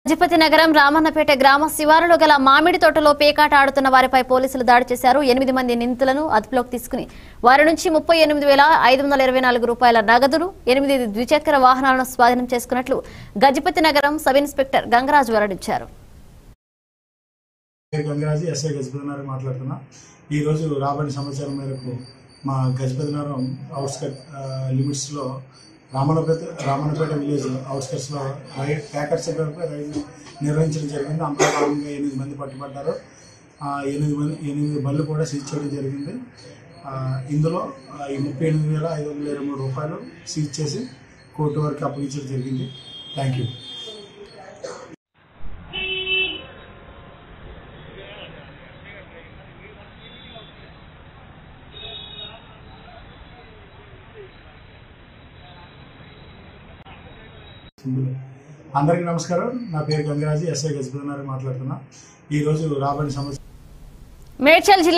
గజపతి నగరం రామన్నపేట గ్రామ శివారులో గల మామిడి తోటలో పేకాట ఆడుతున్న వారిపై పోలీసులు దాడి చేశారు ఎనిమిది మంది నిందితులను అదుపులోకి తీసుకుని వారి నుంచి ముప్పై ఎనిమిది వేల ఐదు వందల ఇరవై నాలుగు రూపాయల నగదును ఎనిమిది ద్విచక్ర వాహనాలను స్వాధీనం చేసుకున్నట్లు గజపతి నగరం సబ్ ఇన్స్పెక్టర్ గంగరాజు వెల్లడించారు పేరు గంగరాజు ఎస్ఐ గజపతినగర్ మాట్లాడుతున్నా ఈరోజు రాబడిన సమాచారం మేరకు మా గజపతినగరం అవుట్స్కట్ లిమిట్స్లో రామన్నపేట రామన్నపేట విలేజ్ అవుట్స్కట్స్లో రైడ్ ప్యాకెట్స్ రైడ్ నిర్వహించడం జరిగింది అంతా భాగంగా ఎనిమిది మంది పట్టుబడ్డారు ఆ, ఎనిమిది మంది ఎనిమిది బళ్ళు కూడా సీజ్ చేయడం జరిగింది ఆ, ఇందులో ఆ, ఈ ముప్పై ఎనిమిది వేల ఐదు వందల ఇరవై మూడు రూపాయలు సీజ్ చేసి కోర్టు వరకు అప్పగించడం జరిగింది థ్యాంక్ యూ అందరికీ నమస్కారం నా పేరు గంగరాజు ఎస్ఐ గజపతినగర్ మాట్లాడుతున్నా ఈరోజు రాబడిన సమస్య మేడ్చల్ జిల్లా